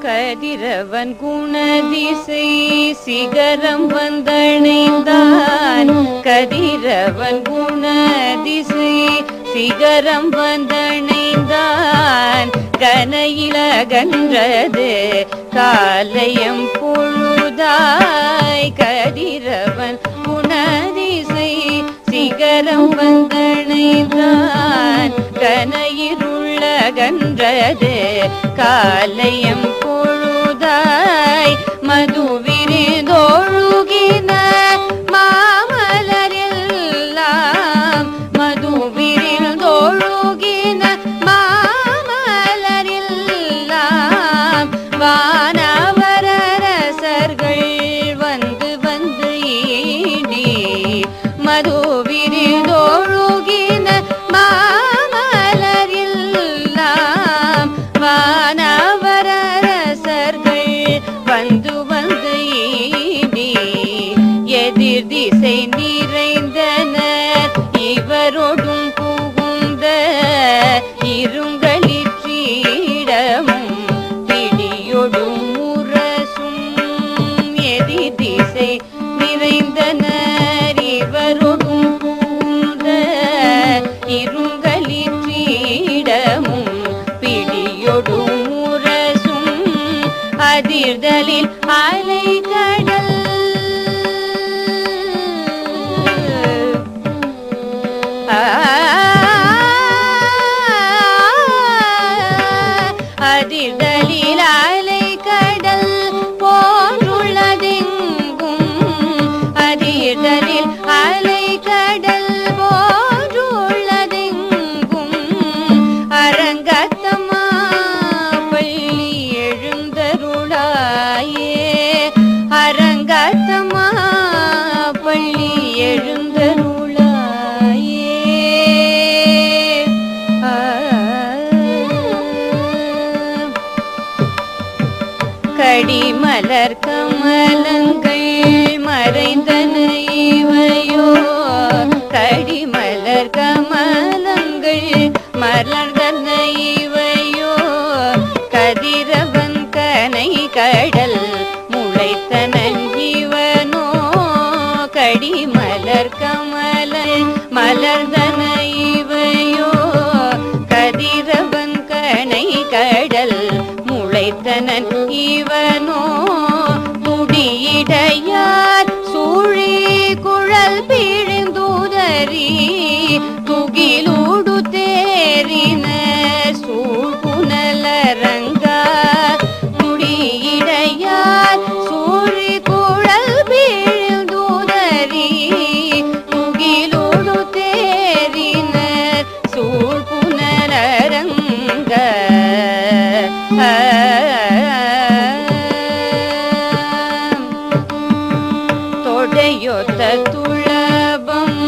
கதிரவன் குணதிசை சிகரம் வந்தணைந்தான் கதிரவன் குணதிசை சிகரம் வந்தணைந்தான் கனையிலகன்றது காலையம் பொழுதாய் கதிரவன் குணதிசை சிகரம் வந்தணைந்தான் கனையிருள்ளகன்றது காலையம் பொழுதாய் மதுவிரிதொழுகின மாமலரெல்லாம் மதுவிரிதொழுகின மாமலரெல்லாம் வானவரரசர்கள் வந்து வந்து ஈடி மதுவிரிதொழுகின மாமலரெல்லாம் வானவரரசர்கள் வந்து வந்து ஈடி எதிர் திசை நிறைந்தனர் இவரோடும் புகுந்த இருங்களிற்றீடமும் பிடியொடும் முரசும் எதிர் திசை நிறைந்தனர் இவரோடும் புகுந்த இருங்களிற்றீடமும் பிடியொடும் முரசும் அதிர்தலில் அலை கடல் அதிர்தலில் அலை கடல் போன்றுள்ளதெங்கும் அதிர்தலில் அலை கடல் போன்றுள்ளதெங்கும் அரங்கத்தம்மா பள்ளி எழுந்தருளாயே அரங்கத்தம்மா பள்ளி எழுந்தருளாயே ஆ. கடிமலர் கமலங்கள் மறைந்தன இவையோ கடிமலர் கமலங்கள் மலர்ந்தன இவையோ கதிரவன் கனை கடல் முளைத்தனன் இவனோ கடிமலர் கமல மலர்ந்தன இவையோ கதிரவன் கனை கடல் முளைத்தனன் இவனோ துடியிடையார் சூழி குழல் பிழிந்தூதரி துகிலூடு தேரின சூழ்குணலரங்கா துடியிடையார் சூழி குழல் பிழிந்தூதரி துகிலூடு தேரினர் சூழ்குணலரங்க தொடையொத்த துளபம்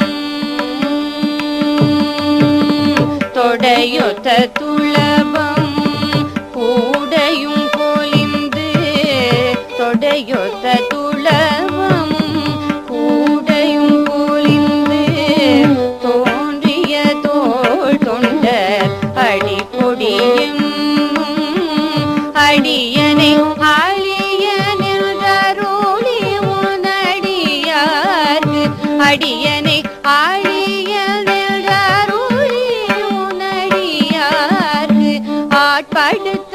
தொடையொத்த துளபம் கூடையும் பொலிந்து தொடையொத்த துளபம் கூடையும் பொலிந்து தோன்றிய தோள் தொண்ட அடிப்பொடியும் அடியனை ஆழியனில் அருளி உனடியார்க்கு அடியனை ஆழியனில் அருளி உனடியார்க்கு ஆட்படுத்த